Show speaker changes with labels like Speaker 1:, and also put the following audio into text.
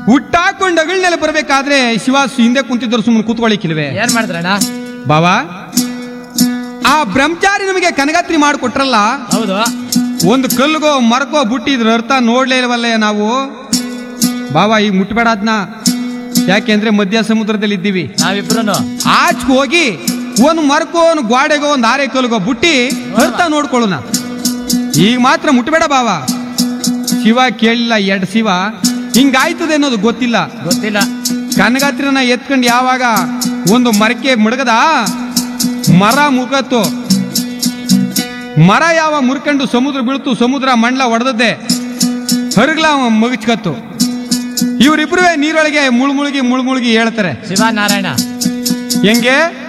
Speaker 1: ಹುಟ್ಟಾಕೊಂಡು ಅಗಳನೆಲ್ಲ ಬರ್ಬೇಕಾದ್ರೆ ಶಿವ ಹಿಂದೆ ಕುಂತಿದ್ರು ಸುಮ್ಮನೆ ಕೂತ್ಕೊಳ್ಳಿಕ್ಕಿಲ್ವೇ
Speaker 2: ಏನ್ ಮಾಡಿದ್ರಣ್ಣ
Speaker 1: ಬಾವಾ ಆ ಬ್ರಹ್ಮಚಾರಿ ನಮಗೆ ಕನಗಾತ್ರಿ ಮಾಡಿಕೊಟ್ರಲ್ಲ
Speaker 2: ಹೌದು
Speaker 1: ಒಂದು ಕಲ್ಗೋ ಮರಕೋ ಬುಟ್ಟಿದ್ರ ಅರ್ಥ ನೋಡ್ಲೇ ಇಲ್ವಲ್ಲ ನಾವು ಬಾವಾ ಈಗ ಮುಟ್ಬೇಡ ಅದ್ನ ಯಾಕೆಂದ್ರೆ ಮಧ್ಯ ಸಮುದ್ರದಲ್ಲಿ ಇದ್ದೀವಿ
Speaker 2: ನಾವಿಬ್ರು
Speaker 1: ಆಚ್ ಹೋಗಿ ಒಂದು ಮರಕೋ ಒಂದು ಗ್ವಾಡೆಗೋ ಒಂದು ಆರೆ ಕಲ್ಗೋ ಬುಟ್ಟಿ ಅರ್ಥ ನೋಡ್ಕೊಳ್ಳೋಣ ಈಗ ಮಾತ್ರ ಮುಟ್ಬೇಡ ಬಾವ ಶಿವ ಕೇಳಿಲ್ಲ ಎಡ್ ಶಿವ ಹಿಂಗಾಯ್ತದೆ ಅನ್ನೋದು ಗೊತ್ತಿಲ್ಲ
Speaker 2: ಗೊತ್ತಿಲ್ಲ
Speaker 1: ಕನಗಾತ್ರಿನ ಎತ್ಕೊಂಡು ಯಾವಾಗ ಒಂದು ಮರಕ್ಕೆ ಮುಳುಗದ ಮರ ಮುಗತ್ತು ಮರ ಯಾವ ಮುರ್ಕೊಂಡು ಸಮುದ್ರ ಬೀಳ್ತು ಸಮುದ್ರ ಮಂಡ್ಲ ಒಡೆದದ್ದೆ ಹರಗ್ಲ ಮಗಚ್ಕತ್ತು ಇವರಿಬ್ರುವೆ ನೀರೊಳಗೆ ಮುಳುಮುಳುಗಿ ಮುಳುಮುಳುಗಿ ಹೇಳ್ತಾರೆ
Speaker 2: ಶಿವ ನಾರಾಯಣ
Speaker 1: ಹೆಂಗೆ